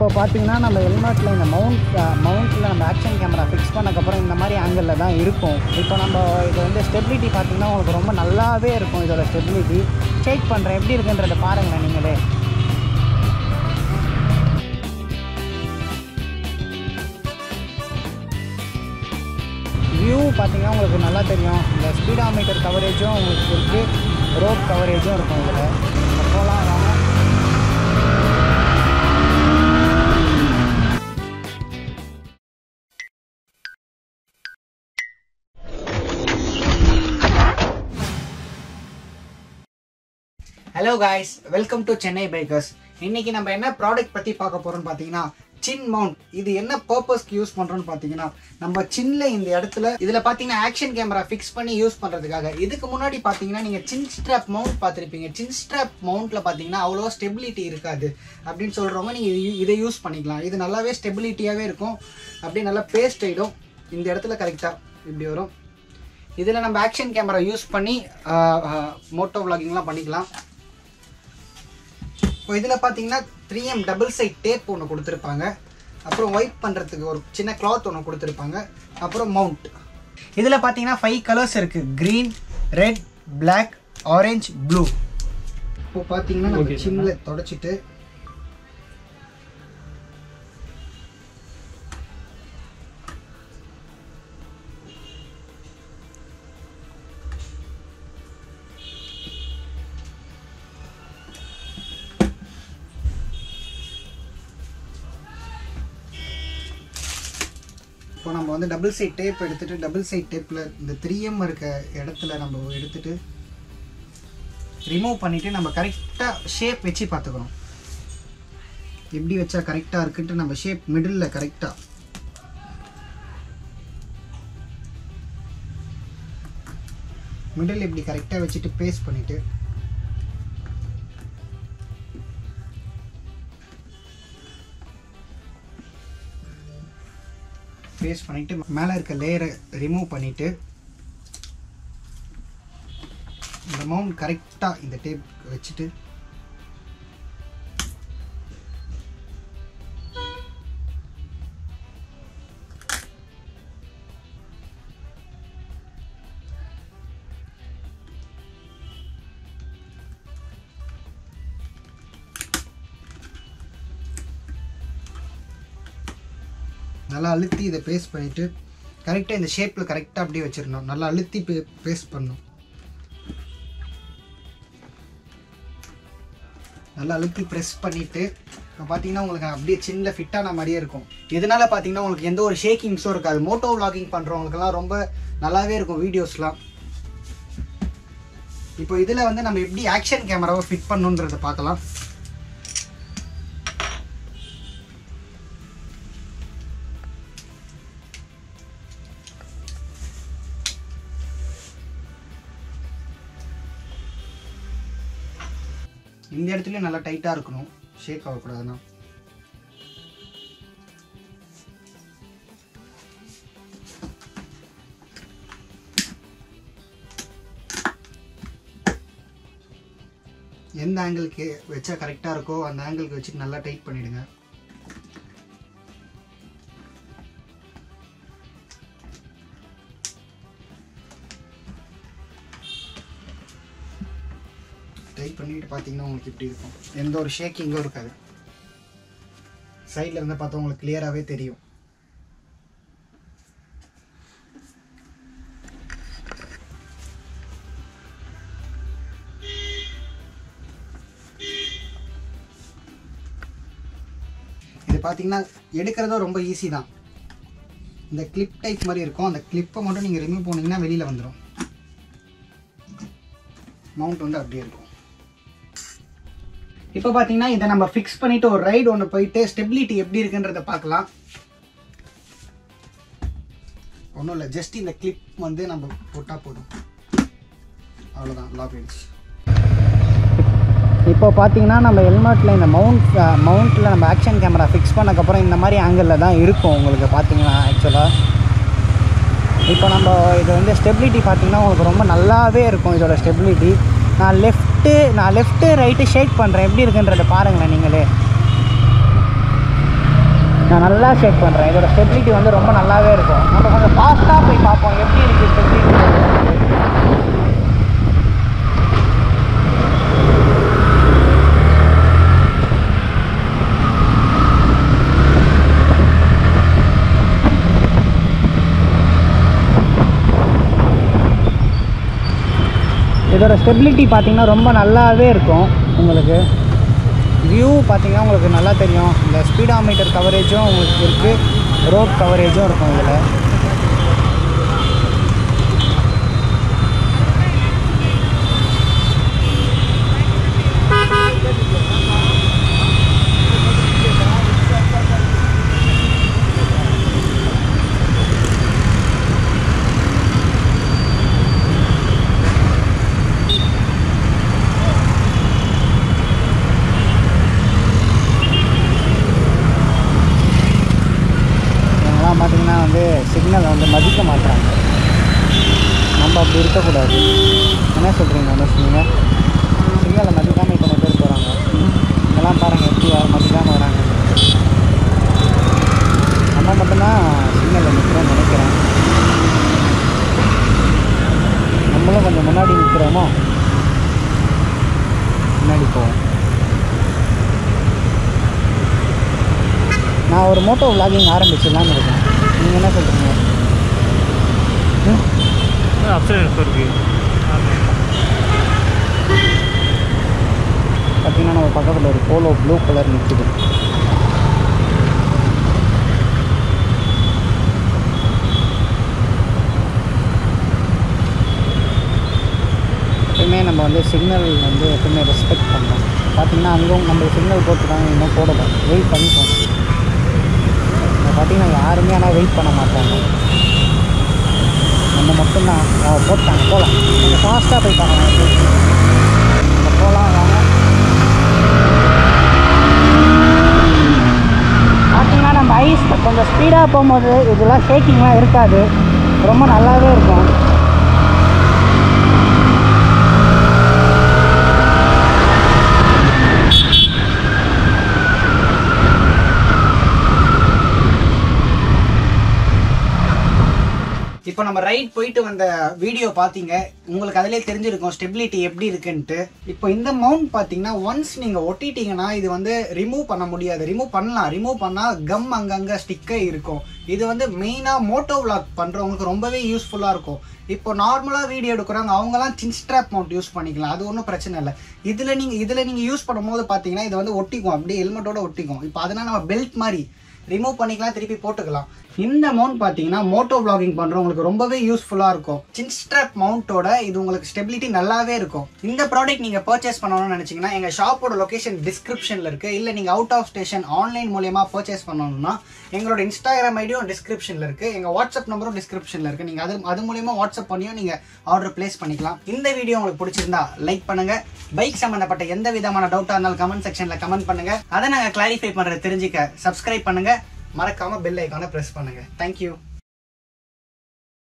இப்போ பார்த்தீங்கன்னா நம்ம ஹெல்மெட்டில் இந்த மவுண்ட் மவுண்ட்டில் நம்ம ஆக்ஷன் கேமரா ஃபிக்ஸ் பண்ணக்கப்புறம் இந்த மாதிரி ஆங்கிளில் தான் இருக்கும் இப்போ நம்ம இது வந்து ஸ்டெபிலிட்டி பார்த்தீங்கன்னா உங்களுக்கு ரொம்ப நல்லாவே இருக்கும் இதோட ஸ்டெபிலிட்டி செக் பண்ணுறேன் எப்படி இருக்குன்றதை பாருங்களேன் நீங்களே வியூ பார்த்தீங்கன்னா உங்களுக்கு நல்லா தெரியும் இந்த ஸ்பீடாமீட்டர் கவரேஜும் உங்களுக்கு இருக்குது ரோட் கவரேஜும் இருக்கும் இதில் போகலாம் வாங்க hello guys welcome to Chennai bikers இன்னைக்கு நம்ம என்ன ப்ராடக்ட் பற்றி பார்க்க போகிறோம்னு பார்த்தீங்கன்னா சின் மவுண்ட் இது என்ன பர்பஸ்க்கு யூஸ் பண்ணுறோம்னு பார்த்தீங்கன்னா நம்ம சின்ல இந்த இடத்துல இதில் பார்த்தீங்கன்னா ஆக்ஷன் கேமரா ஃபிக்ஸ் பண்ணி யூஸ் பண்ணுறதுக்காக இதுக்கு முன்னாடி பார்த்தீங்கன்னா நீங்கள் சின் ஸ்ட்ராப் மவுண்ட் பார்த்துருப்பீங்க சின் ஸ்ட்ராப் மவுண்ட்டில் பார்த்தீங்கன்னா அவ்வளோ ஸ்டெபிலிட்டி இருக்காது அப்படின்னு சொல்கிறவங்க நீங்கள் இதை யூஸ் பண்ணிக்கலாம் இது நல்லாவே ஸ்டெபிலிட்டியாகவே இருக்கும் அப்படியே நல்லா பேஸ்ட் ஆகிடும் இந்த இடத்துல கரெக்டாக இப்படி வரும் இதில் நம்ம ஆக்ஷன் கேமரா யூஸ் பண்ணி மோட்டோ விளாகிங்லாம் பண்ணிக்கலாம் இப்போ இதில் பார்த்தீங்கன்னா three M double side tape ஒன்று கொடுத்துருப்பாங்க அப்புறம் ஒயிட் பண்ணுறதுக்கு ஒரு சின்ன கிளாத் ஒன்று கொடுத்துருப்பாங்க அப்புறம் மவுண்ட் இதில் பார்த்தீங்கன்னா ஃபைவ் கலர்ஸ் இருக்குது green red black orange blue இப்போ பார்த்தீங்கன்னா நம்ம சின்னில் தொடச்சிட்டு இப்போ நம்ம வந்து டபுள் சைட் டேப் எடுத்துட்டு டபுள் சைட் டேப்பில் இந்த த்ரீ எம் இருக்க இடத்துல நம்ம எடுத்துட்டு ரிமூவ் பண்ணிவிட்டு நம்ம கரெக்டாக ஷேப் வச்சு பார்த்துக்கணும் எப்படி வச்சா கரெக்டாக இருக்குன்ட்டு நம்ம ஷேப் மிடில் கரெக்டாக மிடில் இப்படி கரெக்டாக வச்சுட்டு பேஸ்ட் பண்ணிவிட்டு பேஸ்ட் பண்ணிவிட்டு மேலே இருக்க லேயரை ரிமூவ் பண்ணிவிட்டு இந்த மவுண்ட் கரெக்டாக இந்த டேப் வச்சுட்டு நல்லா அழுத்தி இதை பேஸ்ட் பண்ணிவிட்டு கரெக்டாக இந்த ஷேப்பில் கரெக்டாக அப்படியே வச்சிடணும் நல்லா அழுத்தி பே பேஸ்ட் பண்ணணும் நல்லா அழுத்தி ப்ரெஸ் பண்ணிவிட்டு இப்போ பார்த்தீங்கன்னா உங்களுக்கு அப்படியே சின்ன ஃபிட்டான மாதிரியே இருக்கும் இதனால பார்த்தீங்கன்னா உங்களுக்கு எந்த ஒரு ஷேக்கிங்ஸும் இருக்காது மோட்டோ vlogging பண்ணுறவங்களுக்குலாம் ரொம்ப நல்லாவே இருக்கும் வீடியோஸ்லாம் இப்போ இதில் வந்து நம்ம எப்படி ஆக்ஷன் கேமராவை ஃபிட் பண்ணுன்றதை பார்க்கலாம் இந்த இடத்துலயும் நல்லா டைட்டாக இருக்கணும் ஷேக் ஆகக்கூடாதுன்னா எந்த ஆங்கிளுக்கு வச்சா கரெக்டாக இருக்கோ அந்த ஆங்கிளுக்கு வச்சுட்டு நல்லா டைட் பண்ணிடுங்க டைட் பண்ணிட்டு பார்த்தீங்கன்னா உங்களுக்கு இப்படி இருக்கும் எந்த ஒரு ஷேக்கிங்கும் இருக்காது சைடில் இருந்து பார்த்தா உங்களுக்கு கிளியராகவே தெரியும் இது பார்த்தீங்கன்னா எடுக்கிறதும் ரொம்ப ஈஸி தான் இந்த கிளிப் டைப் மாதிரி இருக்கும் அந்த கிளிப்பை மட்டும் நீங்கள் ரிமூவ் பண்ணீங்கன்னா வெளியில் வந்துடும் மவுண்ட் வந்து அப்படியே இருக்கும் இப்போ பார்த்தீங்கன்னா இதை நம்ம ஃபிக்ஸ் பண்ணிட்டு ஒரு ரைடு ஒன்று போயிட்டு ஸ்டெபிலிட்டி எப்படி இருக்குன்றத பார்க்கலாம் ஒன்றும் இல்லை ஜஸ்ட் இந்த கிளிப் வந்து நம்ம போட்டால் போதும் அவ்வளோதான் லாக் ஆயிடுச்சு இப்போ பார்த்தீங்கன்னா நம்ம ஹெல்மெட்டில் இந்த மவுண்ட் மவுண்ட்டில் நம்ம ஆக்ஷன் கேமரா ஃபிக்ஸ் பண்ணக்கப்புறம் இந்த மாதிரி ஆங்கிளில் தான் இருக்கும் உங்களுக்கு பார்த்தீங்கன்னா ஆக்சுவலாக இப்போ நம்ம இது வந்து ஸ்டெபிலிட்டி பார்த்தீங்கன்னா உங்களுக்கு ரொம்ப நல்லாவே இருக்கும் இதோட ஸ்டெபிலிட்டி நான் லெஃப்ட்டு நான் லெஃப்ட்டு ரைட்டு ஷேக் பண்ணுறேன் எப்படி இருக்குன்றதை பாருங்களேன் நீங்களே நான் நல்லா ஷேக் பண்ணுறேன் இதோட ஸ்டெபிலிட்டி வந்து ரொம்ப நல்லாவே இருக்கும் நம்ம கொஞ்சம் ஃபாஸ்ட்டாக போய் பார்ப்போம் எப்படி இருக்குது ஸ்டெபிலிட்டி இதோட ஸ்டெபிலிட்டி பார்த்தீங்கன்னா ரொம்ப நல்லாவே இருக்கும் உங்களுக்கு வியூ பார்த்தீங்கன்னா உங்களுக்கு நல்லா தெரியும் இந்த ஸ்பீடாமீட்டர் கவரேஜும் உங்களுக்கு இருக்குது ரோட் கவரேஜும் இருக்கும் இதில் இவங்கெல்லாம் பார்த்தீங்கன்னா வந்து சிக்னலை வந்து மதிக்க மாட்டாங்க நம்ம அப்படி இருக்கக்கூடாது என்ன சொல்கிறீங்க என்ன சொன்னீங்க சிக்னலை மதிக்காமல் இத்தனை பேர் போகிறாங்க இதெல்லாம் பாருங்கள் எப்படி யாரும் மதிக்காமல் வராங்க நம்ம மட்டும்தான் சிக்னலில் நிற்கிறோம்னு நினைக்கிறேன் நம்மளும் கொஞ்சம் முன்னாடி நிற்கிறோமோ முன்னாடி போவோம் நான் ஒரு மோட்டோ விளாகிங் ஆரம்பிச்சிடலான்னு இருக்கேன் நீங்கள் என்ன சொல்கிறீங்க ஆப்ஷன் இருக்கு பார்த்தீங்கன்னா நம்ம பக்கத்தில் ஒரு போலோ ப்ளூ கலர் நிற்குது எப்பவுமே நம்ம வந்து சிக்னல் வந்து எப்பவுமே ரெஸ்பெக்ட் பண்ணணும் பார்த்தீங்கன்னா அங்கேயும் நம்ம சிக்னல் போட்டுருக்காங்க இன்னும் போடலை வெயிட் பண்ணிப்போம் இங்க பார்த்தீங்கன்னா யாருமே ஆனால் வெயிட் பண்ண மாட்டாங்க நம்ம மட்டும்தான் ஆ, போட்டாங்க போகலாம் கொஞ்சம் ஃபாஸ்ட்டாக போய் பார்க்கலாம் நம்ம போகலாம் வாங்க பார்த்தீங்கன்னா நம்ம ஐஸ் கொஞ்சம் ஸ்பீடாக போகும்போது இதெல்லாம் ஷேக்கிங்லாம் இருக்காது ரொம்ப நல்லாவே இருக்கும் இப்போ நம்ம ரைட் போயிட்டு வந்த வீடியோ பார்த்தீங்க உங்களுக்கு அதிலே தெரிஞ்சிருக்கும் ஸ்டெபிலிட்டி எப்படி இருக்குன்ட்டு இப்போ இந்த மவுண்ட் பார்த்தீங்கன்னா ஒன்ஸ் நீங்கள் ஒட்டிட்டீங்கன்னா இது வந்து ரிமூவ் பண்ண முடியாது ரிமூவ் பண்ணலாம் ரிமூவ் பண்ணால் கம் அங்கங்கே ஸ்டிக்கே இருக்கும் இது வந்து மெயினாக மோட்டோ விளாக் பண்ணுறவங்களுக்கு ரொம்பவே யூஸ்ஃபுல்லாக இருக்கும் இப்போ நார்மலாக வீடியோ எடுக்கிறாங்க அவங்கலாம் சின் ஸ்ட்ராப் மவுண்ட் யூஸ் பண்ணிக்கலாம் அது ஒன்றும் பிரச்சனை இல்லை இதில் நீங்கள் இதில் நீங்கள் யூஸ் பண்ணும்போது பார்த்தீங்கன்னா இது வந்து ஒட்டிக்கும் அப்படியே ஹெல்மெட்டோட ஒட்டிக்கும் இப்போ அதனால் நம்ம பெல்ட் மாதிரி ரிமூவ் பண்ணிக்கலாம் திருப்பி போட்டுக்கலாம் இந்த மவுண்ட் பார்த்தீங்கன்னா மோட்டோ vlogging பண்ணுறவங்களுக்கு ரொம்பவே யூஸ்ஃபுல்லாக இருக்கும் சின் ஸ்ட்ராப் மவுண்ட்டோட இது உங்களுக்கு ஸ்டெபிலிட்டி நல்லாவே இருக்கும் இந்த ப்ராடக்ட் நீங்கள் பர்ச்சேஸ் பண்ணணும்னு நினச்சிங்கன்னா எங்கள் ஷாப்போட லொகேஷன் டிஸ்கிரிப்ஷனில் இருக்குது இல்லை நீங்கள் அவுட் ஆஃப் ஸ்டேஷன் ஆன்லைன் மூலியமா பர்ச்சேஸ் பண்ணணும்னா எங்களோட இன்ஸ்டாகிராம் ஐடியும் டிஸ்கிரிப்ஷனில் இருக்குது எங்கள் வாட்ஸ்அப் நம்பரும் டிஸ்கிரிப்ஷனில் இருக்குது நீங்கள் அது அது மூலியமா வாட்ஸ்அப் பண்ணியும் நீங்கள் ஆர்டர் ப்ளேஸ் பண்ணிக்கலாம் இந்த வீடியோ உங்களுக்கு பிடிச்சிருந்தா லைக் பண்ணுங்க பைக் சம்மந்தப்பட்ட எந்த விதமான டவுட்டாக இருந்தாலும் கமெண்ட் செக்ஷனில் கமெண்ட் பண்ணுங்க அதை நாங்கள் கிளாரிஃபை பண்ணுறது தெரிஞ்சுக்க சப்ஸ்கிரைப் பண்ணுங்க மறக்காம பெல் ஐக்கானை ப்ரெஸ் பண்ணுங்க தேங்க்யூ